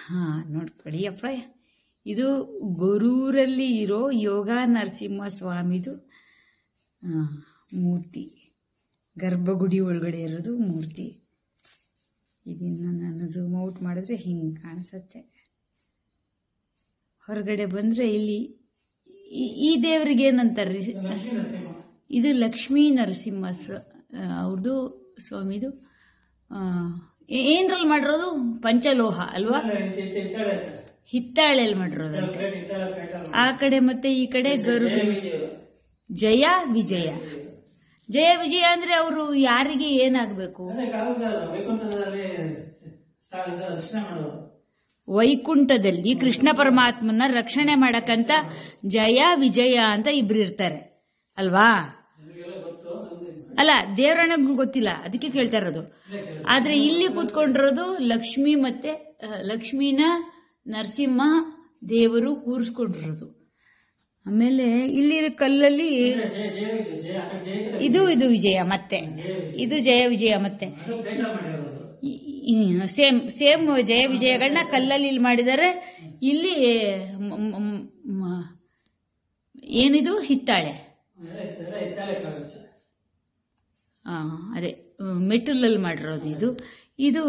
ಹಾ ನೋಡ್ಕೊಳ್ಳಿ ಅಪ್ಪ ಇದು ಗೊರೂರಲ್ಲಿ ಇರೋ ಯೋಗ ನರಸಿಂಹ ಸ್ವಾಮಿದು ಆ, ಮೂರ್ತಿ ಗರ್ಭಗುಡಿ ಒಳಗಡೆ ಇರೋದು ಮೂರ್ತಿ ಇದನ್ನು ನಾನು ಝೂಮ್ ಔಟ್ ಮಾಡಿದ್ರೆ ಹಿಂಗೆ ಕಾಣಿಸುತ್ತೆ ಹೊರಗಡೆ ಬಂದರೆ ಇಲ್ಲಿ ಈ- ಈ ದೇವ್ರಿಗೆ ಏನಂತಾರೆ ಇದು ಲಕ್ಷ್ಮೀ ನರಸಿಂಹ ಸ್ವ ಅವ್ರದ್ದು ಸ್ವಾಮಿದು ಆ, ಏ- ಏನ್ರಲ್ಲಿ ಮಾಡಿರೋದು ಪಂಚಲೋಹ ಅಲ್ವಾ ಹಿತ್ತಾಳೆಯಲ್ಲಿ ಮಾಡಿರೋದಂತೆ ಆ ಕಡೆ ಮತ್ತೆ ಈ ಕಡೆ ಗರುಡ ಜಯ ವಿಜಯ ಜಯ ವಿಜಯ ಅಂದ್ರೆ ಅವರು ಯಾರಿಗೆ ಏನಾಗಬೇಕು ವೈಕುಂಠದಲ್ಲಿ ದರ್ಶನ ಮಾಡೋದು ವೈಕುಂಠದಲ್ಲಿ ಕೃಷ್ಣ ಪರಮಾತ್ಮನ ರಕ್ಷಣೆ ಮಾಡಕ್ಕಂತ ಜಯ ವಿಜಯ ಅಂತ ಇಬ್ರು ಇರ್ತಾರೆ ಅಲ್ವಾ ಅಲ್ಲ ದೇವರಣ್ಣಗೂ ಗೊತ್ತಿಲ್ಲ ಅದಕ್ಕೆ ಕೇಳ್ತಾ ಇರೋದು ಆದ್ರೆ ಇಲ್ಲಿ ಕೂತ್ಕೊಂಡಿರೋದು ಲಕ್ಷ್ಮಿ ಮತ್ತೆ ಆ, ಲಕ್ಷ್ಮಿನ ನರಸಿಂಹ ದೇವರು ಕೂರಿಸ್ಕೊಂಡಿರೋದು ಆಮೇಲೆ ಇಲ್ಲಿ ಕಲ್ಲಲ್ಲಿ ಜಯ ಜಯ ವಿಜಯ ಜಯ ಆ ಕಡೆ ಜಯ ಕಡೆ ಇದು ಇದು ವಿಜಯ ಮತ್ತೆ ಇದು ಜಯ ವಿಜಯ ಮತ್ತೆ ಅದು ಬೇಗ ಮಾಡಿರೋದು ಸೇಮ್ ಸೇಮ್ ಜಯ ವಿಜಯಗಳನ್ನ ಕಲ್ಲಲ್ಲಿ ಇಲ್ಲಿ ಮಾಡಿದ್ದಾರೆ ಇಲ್ಲಿ ಮ- ಮ- ಮ- ಏನಿದು ಹಿತ್ತಾಳೆ ಎಲ್ಲ ಇತ್ತಾಳೆ ಕಾಗಚ್ಚ ಆ, ಅದೇ ಮೆಟಲಲ್ಲಿ ಮಾಡಿರೋದು ಇದು ಇದು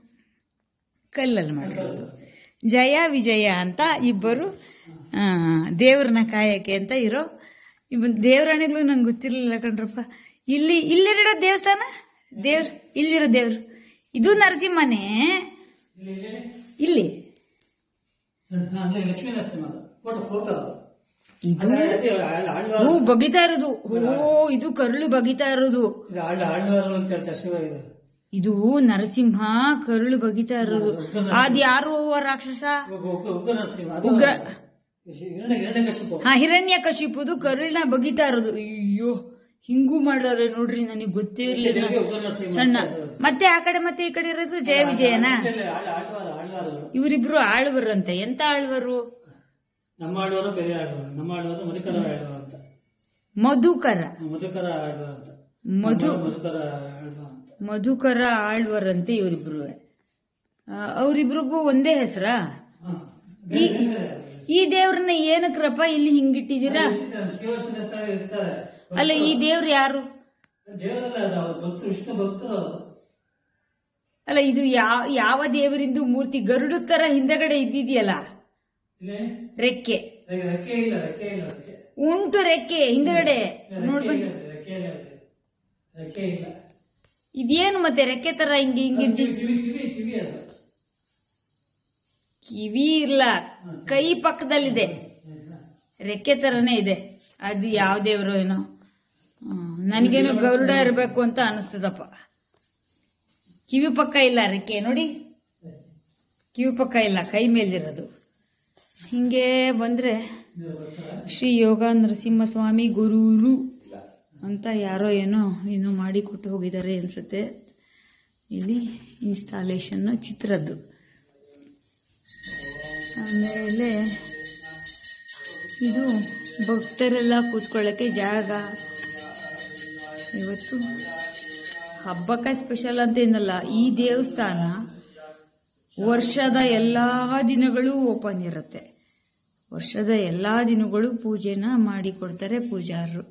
ಕಲ್ಲಲ್ಲಿ ಮಾಡಿರೋದು ಜಯ ವಿಜಯ ಅಂತ ಇಬ್ಬರು ಆ, ದೇವ್ರನ್ನ ಕಾಯಕ್ಕೆ ಅಂತ ಇರೋ ಇವ್ ದೇವರಾಣಿಗಳು ನಂಗೆ ಗೊತ್ತಿರಲಿಲ್ಲ ಕಣ್ರಪ್ಪ ಇಲ್ಲಿ ಇಲ್ಲಿರೋ ದೇವಸ್ಥಾನ ದೇವ್ರ ಇಲ್ಲಿರೋ ದೇವ್ರು ಇದು ನರಸಿಂಹನೇ ಇಲ್ಲಿ ಅಂದ್ರೆ ಲಕ್ಷ್ಮೀ ನರಸಿಂಹ ಫೋಟೋ ಫೋಟೋ ಇದು ಹೂ ಬಗಿತಾ ಇರೋದು ಓ ಇದು ಕರುಳು ಬಗಿತಾ ಇರೋದು ಆಳ್ ಆಳ್ವಾರು ಅಂತ ಹೇಳ್ತಾರೆ ಶಿವ ಇದು ಇದು ನರಸಿಂಹ ಕರುಳು ಬಗಿತಾ ಇರೋದು ಅದ್ ಯಾರು ರಾಕ್ಷಸ ಉಗ್ರ ಉಗ್ರ- ಉಗ್ರ ನರಸಿಂಹ ಅದು ಉಗ್ರ ಎರಡನೇ ಎರಡನೇ ಕಶಿಪು ಹಾ ಹಿರಣ್ಯ ಕಶಿಪುದು ಕರುಳನ್ನ ಬಗಿತಾ ಇರೋದು ಅಯ್ಯೋ ಹಿಂಗೂ ಮಾಡೋರೆ ನೋಡ್ರಿ ನನಗೆ ಗೊತ್ತೇ ಇರ್ಲಿಲ್ಲ ಉಗ್ರ ನರಸಿಂಹ ಸಣ್ಣ ಮತ್ತೆ ಆ ಕಡೆ ಮತ್ತೆ ಈ ಕಡೆ ಇರೋದು ಜಯ ವಿಜಯನ ಇಲ್ಲಿ ಆಳ್ ಆಳ್ವಾರು ಆಳ್ವಾರುಗಳು ಇವರಿಬ್ರು ಆಳ್ವರಂತೆ ಎಂತ ಆಳ್ವರು ನಮ್ಮ ಆಳ್ವಾರು ಬೇರೆ ಆಳ್ವಾರು ನಮ್ಮ ಆಳ್ವಾರು ಮಧುಕರ ಆಳ್ವಾರು ಅಂತ ಮಧುಕರ ಮಧುಕರ ಆಳ್ವಾರು ಅಂತ ಮಧು ಮಧುಕರ ಆಳ್ವಾರು ಅಂತ ಮಧುಕರ ಆಳ್ವರಂತೆ ಇವರಿಬ್ರು ಅವರಿಬ್ರಿಗೂ ಒಂದೇ ಹೆಸರಾ ಹ. ಈ ಈ ದೇವ್ರನ್ನ ಏನಕ್ರಪ್ಪ ಇಲ್ಲಿ ಹಿಂಗಿಟ್ಟಿದ್ದೀರಾ ಶಿವರ್ಷನ ಸ್ಥಳ ಇರ್ತಾರೆ ಅಲ್ಲ ಈ ದೇವ್ರು ಯಾರು ದೇವರಲ್ಲ ಅದು ಅವ್ರು ಭಕ್ತರು ವಿಷ್ಣು ಭಕ್ತರು ಅವರು ಅಲ್ಲ ಇದು ಯಾವ ಯಾವ ದೇವರಿಂದು ಮೂರ್ತಿ ಗರುಡದ ತರ ಹಿಂದಗಡೆ ಇದ್ದಿದೆಯಲ್ಲ ಇಲ್ಲಿ ರೆಕ್ಕೆ ರೆ- ರೆಕ್ಕೆ ಇಲ್ಲ ರೆಕ್ಕೆ ಇಲ್ಲ ರೆಕ್ಕೆ ಉಂಟು ರೆಕ್ಕೆ ಹಿಂದಗಡೆ ರೆಕ್ಕೆ ನೋಡ್ಕೊಂಡು ಇಲ್ಲ, ರೆಕ್ಕೆ ಇಲ್ಲ ರೆಕ್ಕೆ ಇಲ್ಲ ಇದೇನು ಮತ್ತೆ ರೆಕ್ಕೆ ತರ ಹಿಂಗೆ ಹಿಂಗಿಟ್ಟಿ ಕಿವಿ ಕಿವಿ ಕಿವಿ ಅದು ಕಿವಿ ಇಲ್ಲ ಕೈ ಪಕ್ಕದಲ್ಲಿದೆ ರೆಕ್ಕೆ ತರನೇ ಇದೆ ಅದು ಯಾವ ದೇವರು ಏನೋ ಹ್ಮ್, ನನಗೇನೋ ಗರುಡ ಇರಬೇಕು ಅಂತ ಅನಿಸ್ತದಪ್ಪ ಕಿವಿ ಪಕ್ಕ ಇಲ್ಲ ರೆಕ್ಕೆ ನೋಡಿ ಕಿವಿ ಪಕ್ಕ ಇಲ್ಲ ಕೈ ಮೇಲಿರೋದು ಹಿಂಗೆ ಬಂದ್ರೆ ಶ್ರೀ ಯೋಗ ನರಸಿಂಹಸ್ವಾಮಿ ಗುರೂರು ಅಂತ ಯಾರೋ ಏನೋ ಏನೋ ಮಾಡಿ ಕೊಟ್ಟು ಹೋಗಿದ್ದಾರೆ ಅನ್ಸುತ್ತೆ ಇಲ್ಲಿ ಇನ್ಸ್ಟಾಲೇಷನ್ ಚಿತ್ರದ್ದು ಆಮೇಲೆ ಇದು ಭಕ್ತರೆಲ್ಲ ಕೂತ್ಕೊಳ್ಳೋಕ್ಕೆ ಜಾಗ ಇವತ್ತು ಹಬ್ಬಕ್ಕೆ ಸ್ಪೆಷಲ್ ಅಂತ ಏನಲ್ಲ ಈ ದೇವಸ್ಥಾನ ವರ್ಷದ ಎಲ್ಲ ದಿನಗಳೂ ಓಪನ್ ಇರುತ್ತೆ ವರ್ಷದ ಎಲ್ಲ ದಿನಗಳು ಪೂಜೆನ ಮಾಡಿಕೊಡ್ತಾರೆ ಪೂಜಾರರು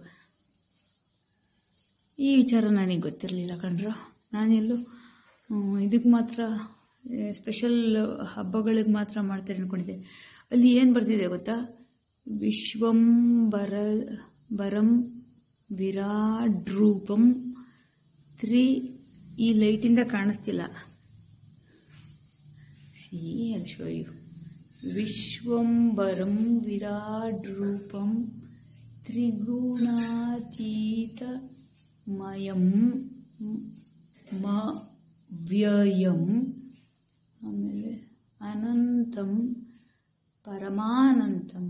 ಈ ವಿಚಾರ ನನಗೆ ಗೊತ್ತಿರಲಿಲ್ಲ ಕಣ್ರು ನಾನೆಲ್ಲೂ ಇದಕ್ಕೆ ಮಾತ್ರ ಸ್ಪೆಷಲ್ ಹಬ್ಬಗಳಿಗೆ ಮಾತ್ರ ಮಾಡ್ತಾರೆ ಅನ್ಕೊಂಡಿದ್ದೆ ಅಲ್ಲಿ ಏನು ಬರ್ತಿದೆ ಗೊತ್ತಾ ವಿಶ್ವಂಬರ ಬರಂ ವಿರಾಡ್ರೂಪಂ ತ್ರಿ ಈ ಲೈಟಿಂದ ಕಾಣಿಸ್ತಿಲ್ಲ ಸಿ ಐ ಶೋ ಯು ವಿಶ್ವಂಬರಂ ವಿರಾಡ್ರೂಪಂ ತ್ರಿಗುಣಾತೀತಮಯಂ ಮ ವ್ಯಯಂ ಆಮೇಲೆ ಅನಂತಂ ಪರಮಾನಂತಂ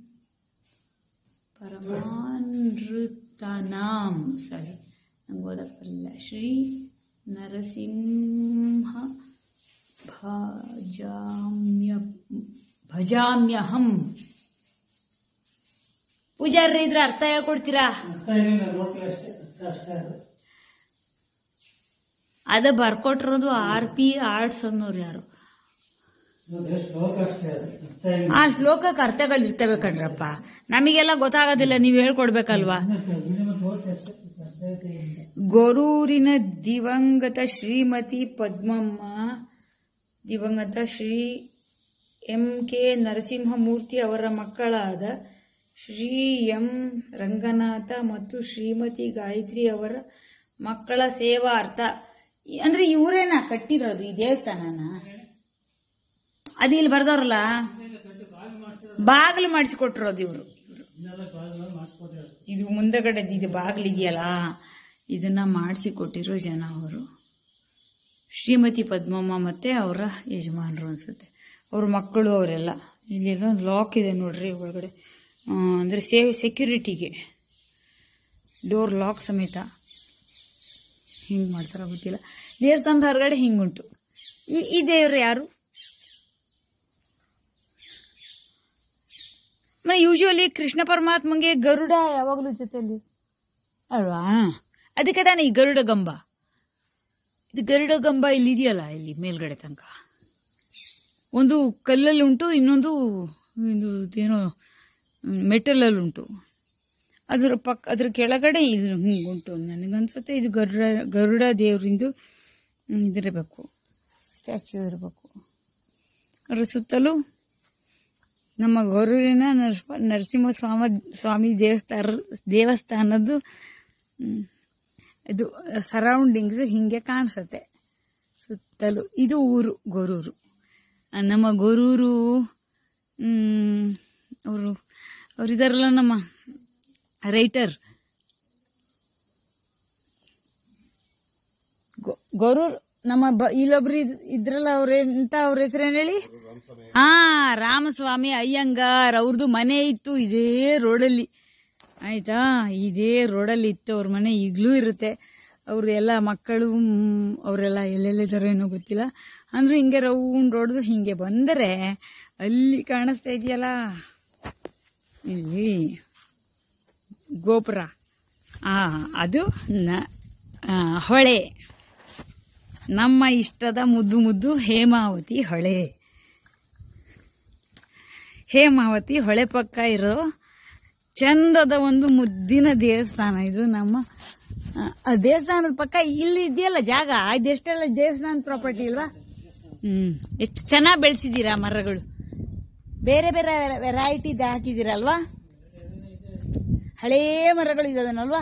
ಪರಮಾನೃತನಾಂ ಸಾರಿ ನಂಗೆ ಓದಕ್ಕೆ ಬರಲಿಲ್ಲ ಶ್ರೀ ನರಸಿಂಹ ಭಜಾಮ್ಯ ಭಜಾಮ್ಯಹಂ ಪೂಜಾರ್ರಿ ಇದ್ರ ಅರ್ಥ ಹೇಳ್ಕೊಡ್ತೀರಾ ಅರ್ಥ ಏನಿಲ್ಲ ನೋಡ್ಕೊಳ್ಳಿ ಅಷ್ಟೇ ಅರ್ಥ ಅಷ್ಟೇ ಅದು ಅದ ಬರ್ಕೊಟ್ಟಿರೋದು ಆರ್ ಪಿ ಆರ್ಟ್ಸ್ ಅನ್ನೋರು ಯಾರು ಶ್ಲೋಕ ಅಷ್ಟೇ ಅದು ಅರ್ಥ ಏನು? ಆ ಶ್ಲೋಕಕ್ಕೆ ಅರ್ಥಗಳಿರ್ತವೆ ಕಣ್ರಪ್ಪ ನಮಗೆಲ್ಲ ಗೊತ್ತಾಗೋದಿಲ್ಲ ನೀವು ಹೇಳ್ಕೊಡ್ಬೇಕಲ್ವಾ ವಿಡಿಯೋ ತೋರಿಸಿ ಅಷ್ಟೇ ಅರ್ಥ ಆಯ್ತು ಏನು? ಗೊರೂರಿನ ದಿವಂಗತ ಶ್ರೀಮತಿ ಪದ್ಮಮ್ಮ ದಿವಂಗತ ಶ್ರೀ ಎಂ ಕೆ ನರಸಿಂಹಮೂರ್ತಿ ಅವರ ಮಕ್ಕಳಾದ ಶ್ರೀ ಎಂ ರಂಗನಾಥ ಮತ್ತು ಶ್ರೀಮತಿ ಗಾಯತ್ರಿ ಅವರ ಮಕ್ಕಳ ಸೇವಾರ್ಥ ಈ- ಅಂದ್ರೆ ಇವರೇನಾ ಕಟ್ಟಿರೋದು ಈ ದೇವಸ್ಥಾನನ ಅದು ಇಲ್ಲಿ ಬರ್ದವ್ರಲ್ಲ ಬಾಗಿಲು ಮಾಡಿಸಿಕೊಟ್ಟಿರೋದು ಇವರು ಇನ್ನೆಲ್ಲ ಕಾಲು ಮಾಡಿಸ್ಕೊಟ್ಟಿರೋದು ಇದು ಮುಂದಗಡೆ ಇದು ಬಾಗಿಲಿದೆಯಲ್ಲ ಇದನ್ನ ಮಾಡಿಸಿ ಕೊಟ್ಟಿರೋ ಜನ ಅವರು ಶ್ರೀಮತಿ ಪದ್ಮಮ್ಮ ಮತ್ತೆ ಅವರ ಯಜಮಾನರು ಅನ್ಸುತ್ತೆ ಅವ್ರ ಮಕ್ಕಳು ಅವರೆಲ್ಲ ಇಲ್ಲೆಲ್ಲ ಲಾಕ್ ಇದೆ ನೋಡ್ರಿ ಒಳಗಡೆ ಆ, ಅಂದ್ರೆ ಸೇವ್ ಸೆಕ್ಯೂರಿಟಿಗೆ ಡೋರ್ ಲಾಕ್ ಸಮೇತ ಹಿಂಗೆ ಮಾಡ್ತಾರ ಗೊತ್ತಿಲ್ಲ ದೇವಸ್ಥಾನದ ಹೊರಗಡೆ ಹಿಂಗುಂಟು ಈ ಈ ದೇವ್ರು ಯಾರು ಯೂಶುವಲಿ ಕೃಷ್ಣ ಪರಮಾತ್ಮಂಗೆ ಗರುಡ ಯಾವಾಗಲೂ ಜೊತೆಯಲ್ಲಿ ಅಲ್ವಾ ಅದಕ್ಕೆ ತಾನೇ ಈ ಗರುಡ ಗಂಬ ಇದು ಗರುಡ ಗಂಬ ಇಲ್ಲಿ ಇದೆಯಲ್ಲ ಇಲ್ಲಿ ಮೇಲ್ಗಡೆ ತನಕ ಒಂದು ಕಲ್ಲಲ್ಲಿ ಉಂಟು ಇನ್ನೊಂದು ಇದು ಏನೋ ಮೆಟಲಲ್ಲಿ ಉಂಟು ಅದ್ರ ಪಕ್ಕ ಅದ್ರ ಕೆಳಗಡೆ ಇಲ್ಲಿ ಹಿಂಗುಂಟು ನನಗನ್ಸುತ್ತೆ ಇದು ಗರುಡ ಗರುಡ ದೇವರಿಂದು ಇದಿರಬೇಕು ಸ್ಟ್ಯಾಚ್ಯೂ ಇರಬೇಕು ಅದ್ರ ಸುತ್ತಲೂ ನಮ್ಮ ಗೊರೂರಿನ ನರಸ ನರಸಿಂಹ ಸ್ವಾಮ ಸ್ವಾಮಿ ದೇವಸ್ಥಾನ ದೇವಸ್ಥಾನದ್ದು ಹ್ಮ್, ಇದು ಸರೌಂಡಿಂಗ್ಸ್ ಹಿಂಗೆ ಕಾಣಿಸುತ್ತೆ ಸುತ್ತಲೂ ಇದು ಊರು ಗೊರೂರು ಆ, ನಮ್ಮ ಗೊರೂರು ಅವರು ಅವರಿದಾರಲ್ಲ ನಮ್ಮ ರೈಟರ್ ಗೊರೂರು ನಮ್ಮ ಬ ಇಲ್ಲೊಬ್ರು ಇದ್- ಇದ್ರಲ್ಲ ಅವ್ರ ಎಂತ ಅವ್ರ ಹೆಸರೇನು ಹೇಳಿ ಹಾ ರಾಮಸ್ವಾಮಿ ಅಯ್ಯಂಗಾರ್ ಅವ್ರದ್ದು ಮನೆ ಇತ್ತು ಇದೇ ರೋಡಲ್ಲಿ ಆಯ್ತಾ ಇದೇ ರೋಡಲ್ಲಿ ಇತ್ತು ಅವ್ರ ಮನೆ ಈಗಲೂ ಇರುತ್ತೆ ಅವ್ರ ಎಲ್ಲ ಮಕ್ಕಳು ಮ್, ಅವರೆಲ್ಲ ಎಲ್ಲೆಲ್ಲಿದ್ದಾರೋ ಏನೋ ಗೊತ್ತಿಲ್ಲ ಅಂದ್ರೆ ಹಿಂಗೆ ರೌಂಡ್ ರೋಡ್ದು ಹಿಂಗೆ ಬಂದರೆ ಅಲ್ಲಿ ಕಾಣಿಸ್ತಾ ಇದೆಯಲ್ಲ ಇಲ್ಲಿ ಗೋಪುರ ಆ ಅದು ನ- ಆ, ಹೊಳೆ ನಮ್ಮ ಇಷ್ಟದ ಮುದ್ದು ಮುದ್ದು ಹೇಮಾವತಿ ಹೊಳೆ ಹೇಮಾವತಿ ಹೊಳೆ ಪಕ್ಕ ಇರೋ ಚಂದದ ಒಂದು ಮುದ್ದಿನ ದೇವಸ್ಥಾನ ಇದು ನಮ್ಮ ಆ, ಆ ದೇವಸ್ಥಾನದ ಪಕ್ಕ ಇಲ್ಲಿ ಇದೆಯಲ್ಲ ಜಾಗ ಇದೆಷ್ಟೆಲ್ಲ ದೇವಸ್ಥಾನದ ಪ್ರಾಪರ್ಟಿ ಇಲ್ವಾ ಹ್ಮ್ ಎಷ್ಟು ಚೆನ್ನಾಗಿ ಬೆಳೆಸಿದ್ದೀರಾ ಮರಗಳು ಬೇರೆ ಬೇರೆ ವೆರೈಟಿ ಹಾಕಿದ್ದೀರಲ್ವಾ ಹಳೇ ಮರಗಳು ಇದಾವನಲ್ವಾ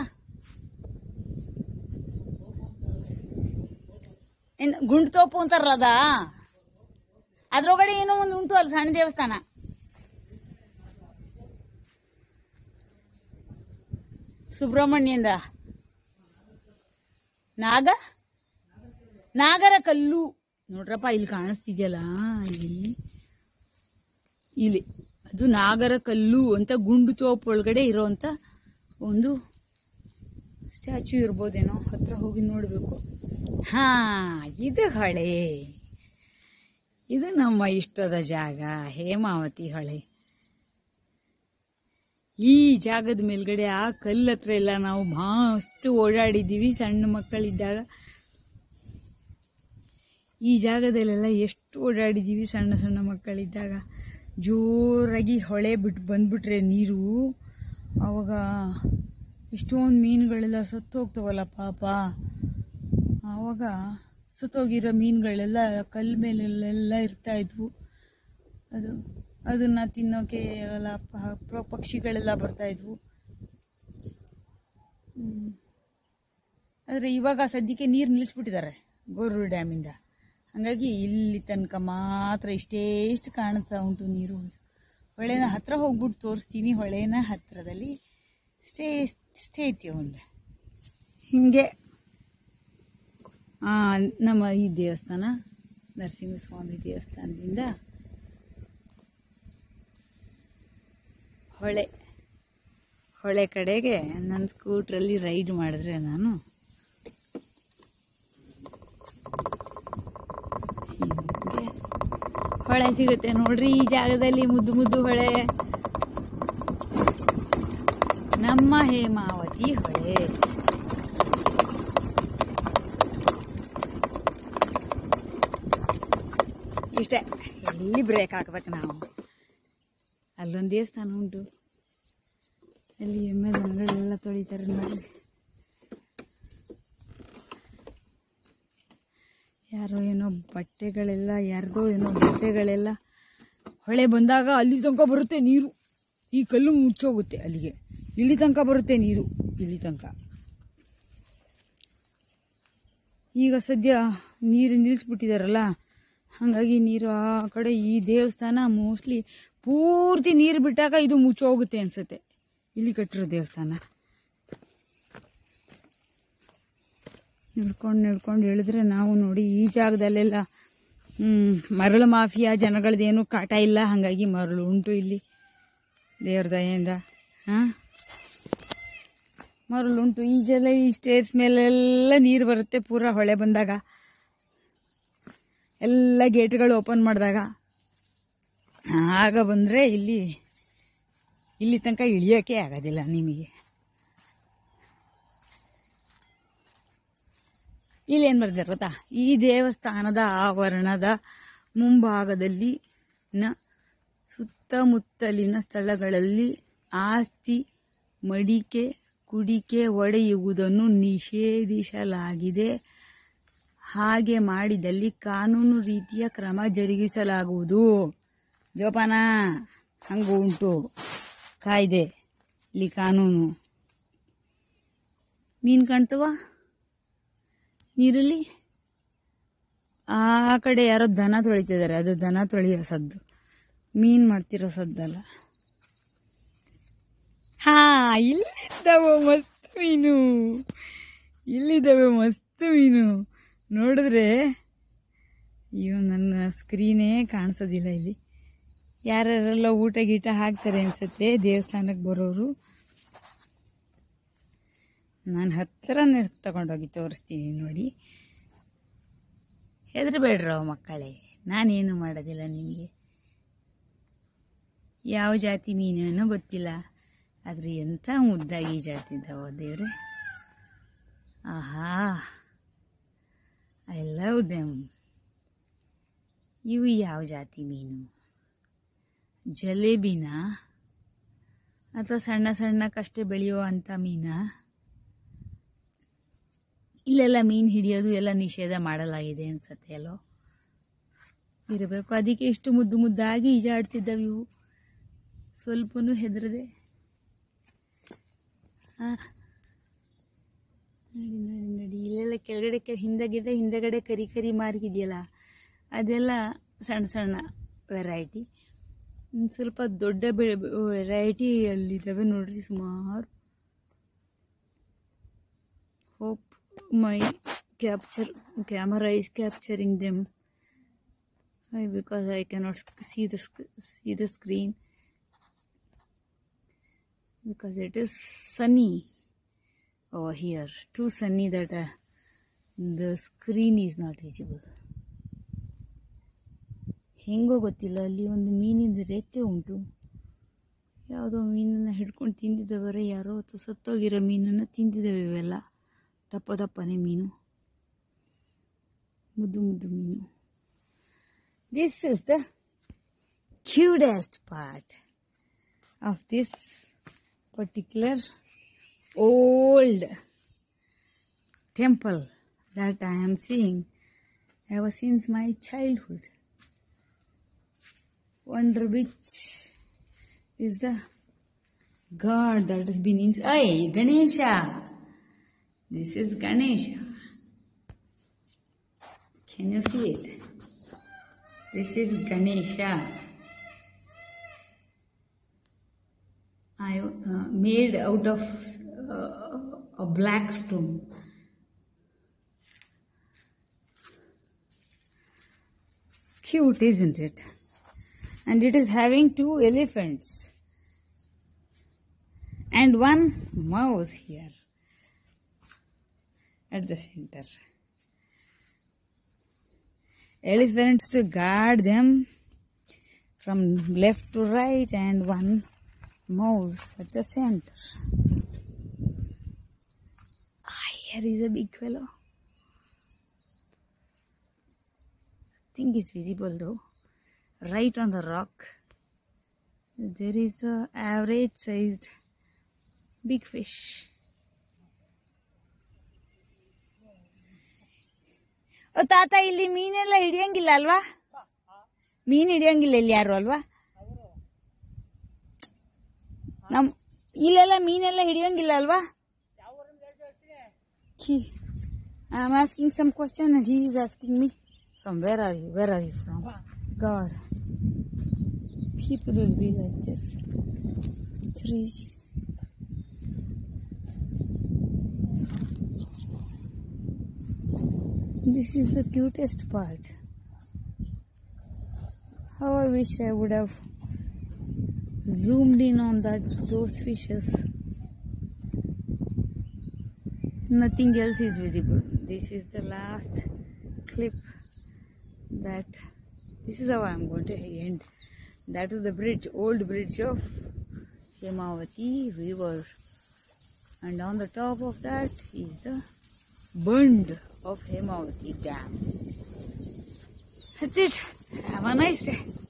ಏನ್ ಗುಂಡು ತೋಪು ಅಂತಾರಲ್ಲ ಅದ ಅದ್ರೊಳಗಡೆ ಏನೋ ಒಂದು ಉಂಟು ಅಲ್ಲಿ ಸಣ್ಣ ದೇವಸ್ಥಾನ ಸುಬ್ರಹ್ಮಣ್ಯಂದ ನಾಗ ನಾಗರ ಕಲ್ಲು ನೋಡ್ರಪ್ಪ ಇಲ್ಲಿ ಕಾಣಿಸ್ತಿದ್ಯಲ್ಲ ಇಲ್ಲಿ ಇಲ್ಲಿ ಅದು ನಾಗರ ಕಲ್ಲು ಅಂತ ಗುಂಡು ಚೋಪ್ ಒಳಗಡೆ ಇರೋಂತ ಒಂದು ಸ್ಟ್ಯಾಚ್ಯೂ ಇರ್ಬೋದೇನೋ ಹತ್ರ ಹೋಗಿ ನೋಡಬೇಕು ಹಾ ಇದು ಹೊಳೆ ಇದು ನಮ್ಮ ಇಷ್ಟದ ಜಾಗ ಹೇಮಾವತಿ ಹೊಳೆ ಈ ಜಾಗದ ಮೇಲ್ಗಡೆ ಆ ಕಲ್ಲು ಹತ್ರ ಎಲ್ಲ ನಾವು ಮಸ್ತ್ ಓಡಾಡಿದ್ದೀವಿ ಸಣ್ಣ ಮಕ್ಕಳಿದ್ದಾಗ ಈ ಜಾಗದಲ್ಲೆಲ್ಲ ಎಷ್ಟು ಓಡಾಡಿದ್ದೀವಿ ಸಣ್ಣ ಸಣ್ಣ ಮಕ್ಕಳಿದ್ದಾಗ ಜೋರಾಗಿ ಹೊಳೆ ಬಿಟ್ಟು ಬಂದ್ಬಿಟ್ರೆ ನೀರು ಆವಾಗ ಎಷ್ಟೊಂದು ಮೀನುಗಳೆಲ್ಲ ಸತ್ತು ಹೋಗ್ತವಲ್ಲ ಪಾಪ ಆವಾಗ ಸತ್ತೋಗಿರೋ ಮೀನುಗಳೆಲ್ಲ ಕಲ್ಲು ಮೇಲೆಲ್ಲ ಇರ್ತಾ ಇದ್ವು ಅದು ಅದನ್ನ ತಿನ್ನೋಕೆ ಎಲ್ಲ ಪ- ಪ- ಪಕ್ಷಿಗಳೆಲ್ಲ ಬರ್ತಾ ಇದ್ವು ಹ್ಮ್. ಆದ್ರೆ ಇವಾಗ ಸದ್ಯಕ್ಕೆ ನೀರು ನಿಲ್ಲಿಸ್ಬಿಟ್ಟಿದ್ದಾರೆ ಗೋರೂರು ಡ್ಯಾಮಿಂದ ಹಾಗಾಗಿ ಇಲ್ಲಿ ತನಕ ಮಾತ್ರ ಇಷ್ಟೇ ಇಷ್ಟು ಕಾಣಿಸ್ತಾ ಉಂಟು ನೀರು ಹೊಳೆನ ಹತ್ರ ಹೋಗ್ಬಿಟ್ಟು ತೋರಿಸ್ತೀನಿ ಹೊಳೆನ ಹತ್ರದಲ್ಲಿ ಸ್ಟೇ ಸ್ಟೇ ಟ್ಯೂನ್ಡ್ ಹಿಂಗೆ ಆ, ನಮ್ಮ ಈ ದೇವಸ್ಥಾನ ನರಸಿಂಹಸ್ವಾಮಿ ದೇವಸ್ಥಾನದಿಂದ ಹೊಳೆ ಹೊಳೆ ಕಡೆಗೆ ನನ್ನ ಸ್ಕೂಟ್ರಲ್ಲಿ ರೈಡ್ ಮಾಡಿದ್ರೆ ನಾನು ಹಿಂಗೆ ಹೊಳೆ ಸಿಗುತ್ತೆ ನೋಡ್ರಿ ಈ ಜಾಗದಲ್ಲಿ ಮುದ್ದು ಮುದ್ದು ಹೊಳೆ ನಮ್ಮ ಹೇಮಾವತಿ ಹೊಳೆ ಇಷ್ಟೇ ಎಲ್ಲಿ ಬ್ರೇಕ್ ಹಾಕ್ಬೇಕು ನಾವು ಅಲ್ಲೊಂದು ದೇವಸ್ಥಾನ ಉಂಟು ಅಲ್ಲಿ ಎಮ್ಮೆ ದನಗಳೆಲ್ಲ ತೊಳಿತಾರೆ ನೋಡಿ ಯಾರೋ ಏನೋ ಬಟ್ಟೆಗಳೆಲ್ಲ ಯಾರ್ದೋ ಏನೋ ಬಟ್ಟೆಗಳೆಲ್ಲ ಹೊಳೆ ಬಂದಾಗ ಅಲ್ಲಿ ತನಕ ಬರುತ್ತೆ ನೀರು ಈ ಕಲ್ಲು ಮುಚ್ಚೋಗುತ್ತೆ ಅಲ್ಲಿಗೆ ಇಲ್ಲಿ ತನಕ ಬರುತ್ತೆ ನೀರು ಇಲ್ಲಿ ತನಕ ಈಗ ಸದ್ಯ ನೀರು ನಿಲ್ಲಿಸ್ಬಿಟ್ಟಿದಾರಲ್ಲ ಹಾಗಾಗಿ ನೀರು ಆ ಕಡೆ ಈ ದೇವಸ್ಥಾನ ಮೋಸ್ಟ್ಲಿ ಪೂರ್ತಿ ನೀರು ಬಿಟ್ಟಾಗ ಇದು ಮುಚ್ಚೋಗುತ್ತೆ ಅನ್ಸುತ್ತೆ ಇಲ್ಲಿ ಕಟ್ಟಿರೋ ದೇವಸ್ಥಾನ ನಡ್ಕೊಂಡು ನಡ್ಕೊಂಡು ಇಳಿದ್ರೆ ನಾವು ನೋಡಿ ಈ ಜಾಗದಲ್ಲೆಲ್ಲ ಹ್ಮ್, ಮರಳು ಮಾಫಿಯಾ ಜನಗಳದ್ದೇನು ಕಾಟ ಇಲ್ಲ ಹಾಗಾಗಿ ಮರಳು ಉಂಟು ಇಲ್ಲಿ ದೇವ್ರ ದಯೆಯಿಂದ ಹಾಂ ಮರಳು ಉಂಟು ಈ ಜಲ ಈ ಸ್ಟೇರ್ಸ್ ಮೇಲೆಲ್ಲ ನೀರು ಬರುತ್ತೆ ಪೂರ ಹೊಳೆ ಬಂದಾಗ ಎಲ್ಲ ಗೇಟ್ಗಳು ಓಪನ್ ಮಾಡಿದಾಗ ಆಗ ಬಂದರೆ ಇಲ್ಲಿ ಇಲ್ಲಿ ತನಕ ಇಳಿಯೋಕ್ಕೆ ಆಗೋದಿಲ್ಲ ನಿಮಗೆ ಇಲ್ಲಿ ಏನು ಬರ್ತಾರೆ ಗೊತ್ತಾ ಈ ದೇವಸ್ಥಾನದ ಆವರಣದ ಮುಂಭಾಗದಲ್ಲಿ ನ ಸುತ್ತಮುತ್ತಲಿನ ಸ್ಥಳಗಳಲ್ಲಿ ಆಸ್ತಿ ಮಡಿಕೆ ಕುಡಿಕೆ ಒಡೆಯುವುದನ್ನು ನಿಷೇಧಿಸಲಾಗಿದೆ ಹಾಗೆ ಮಾಡಿದಲ್ಲಿ ಕಾನೂನು ರೀತಿಯ ಕ್ರಮ ಜರುಗಿಸಲಾಗುವುದು ಜೋಪಾನ ಹಂಗು ಉಂಟು ಕಾಯ್ದೆ ಇಲ್ಲಿ ಕಾನೂನು ಮೀನು ಕಾಣ್ತವ ನೀರಲ್ಲಿ ಆ ಕಡೆ ಯಾರೋ ದನ ತೊಳಿತಿದ್ದಾರೆ ಅದು ದನ ತೊಳೆಯೋ ಸದ್ದು ಮೀನು ಮಾಡ್ತಿರೋ ಸದ್ದಲ್ಲ ಹಾ ಇಲ್ಲಿದ್ದಾವೆ ಮಸ್ತ್ ಮೀನು ಇಲ್ಲಿದ್ದಾವೆ ಮಸ್ತ್ ಮೀನು ನೋಡಿದ್ರೆ ಅಯ್ಯೋ ನನ್ನ ಸ್ಕ್ರೀನೇ ಕಾಣಿಸೋದಿಲ್ಲ ಇಲ್ಲಿ ಯಾರ್ಯಾರೆಲ್ಲ ಊಟ ಗೀಟ ಹಾಕ್ತಾರೆ ಅನ್ಸುತ್ತೆ ದೇವಸ್ಥಾನಕ್ಕೆ ಬರೋರು ನಾನು ಹತ್ತಿರನೇ ತಗೊಂಡೋಗಿ ತೋರಿಸ್ತೀನಿ ನೋಡಿ ಹೆದರಬೇಡ್ರೋ ಮಕ್ಕಳೇ ನಾನೇನು ಮಾಡೋದಿಲ್ಲ ನಿಮಗೆ ಯಾವ ಜಾತಿ ಮೀನೇನೋ ಗೊತ್ತಿಲ್ಲ ಆದರೆ ಎಂಥ ಮುದ್ದಾಗಿ ಈಜಾಡ್ತಿದ್ದಾವೋ ದೇವ್ರೆ ಆಹಾ ಐ ಲವ್ ದೆಮ್ ಇವು ಯಾವ ಜಾತಿ ಮೀನು ಜಲೇಬಿನ ಅಥವಾ ಸಣ್ಣ ಸಣ್ಣಕ್ಕಷ್ಟೇ ಬೆಳೆಯೋ ಅಂಥ ಮೀನ ಇಲ್ಲೆಲ್ಲ ಮೀನು ಹಿಡಿಯೋದು ಎಲ್ಲ ನಿಷೇಧ ಮಾಡಲಾಗಿದೆ ಅನ್ಸತ್ತೆ ಅಲ್ಲೋ ಇರಬೇಕು ಅದಕ್ಕೆ ಇಷ್ಟು ಮುದ್ದು ಮುದ್ದಾಗಿ ಈಜಾಡ್ತಿದ್ದಾವೆ ಇವು ಸ್ವಲ್ಪನೂ ಹೆದರದೆ ಆ, ನೋಡಿ ನೋಡಿ ನೋಡಿ ಇಲ್ಲೆಲ್ಲ ಕೆಳಗಡೆ ಕೆ ಹಿಂದಗಡೆ ಹಿಂದಗಡೆ ಕರಿ ಕರಿ ಮಾರ್ಗಿದೆಯಲ್ಲ ಅದೆಲ್ಲ ಸಣ್ಣ ಸಣ್ಣ ವೆರೈಟಿ ಸ್ವಲ್ಪ ದೊಡ್ಡ ವೆರೈಟಿ ಅಲ್ಲಿದ್ದಾವೆ ನೋಡ್ರಿ ಸುಮಾರು hope my capture camera is capturing them because I cannot see the see the screen because it is sunny over here too sunny that uh, the screen is not visible ಹೆಂಗೋ ಗೊತ್ತಿಲ್ಲ ಅಲ್ಲಿ ಒಂದು ಮೀನಿಂದ ರೆಕ್ಕೆ ಉಂಟು ಯಾವುದೋ ಮೀನನ್ನು ಹಿಡ್ಕೊಂಡು ತಿಂದಿದ್ದವರೆ ಯಾರೋ ಅಥವಾ ಸತ್ತೋಗಿರೋ ಮೀನನ್ನು ತಿಂದಿದ್ದಾವೆ ಇವೆಲ್ಲ ದಪ್ಪ ದಪ್ಪನೆ ಮೀನು ಮುದ್ದು ಮುದ್ದು ಮೀನು this is the cutest part of this particular old temple that I am seeing ever since my childhood. Wonder which is the god that has been in. Hey, Ganesha! This is Ganesha. Can you see it? This is Ganesha. I uh, made out of uh, a black stone. Cute, isn't it? And it is having two elephants and one mouse here at the center. Elephants to guard them from left to right and one mouse at the center. Ah, here is a big fellow. Thing is visible though. right on the rock. There is a average sized big fish. ಓ ತಾತ ಇಲ್ಲಿ ಮೀನೆಲ್ಲ ಹಿಡಿಯಂಗಿಲ್ಲ ಅಲ್ವಾ ಮೀನ್ ಹಿಡಿಯಂಗಿಲ್ಲ ಇಲ್ಲಿ ಯಾರು ಅಲ್ವಾ ನಮ್ ಇಲ್ಲೆಲ್ಲ ಮೀನೆಲ್ಲ ಹಿಡಿಯಂಗಿಲ್ಲ ಅಲ್ವಾ I am asking some question and he is asking me from where are you where are you from god people will be like this crazy. This is the cutest part. How I wish I would have zoomed in on that those fishes. Nothing else is visible. This is the last clip that this is how I'm going to end. That is the bridge, old bridge of Hemavati river. And on the top of that is the bund of Hemavati dam. That's it. Have a nice day.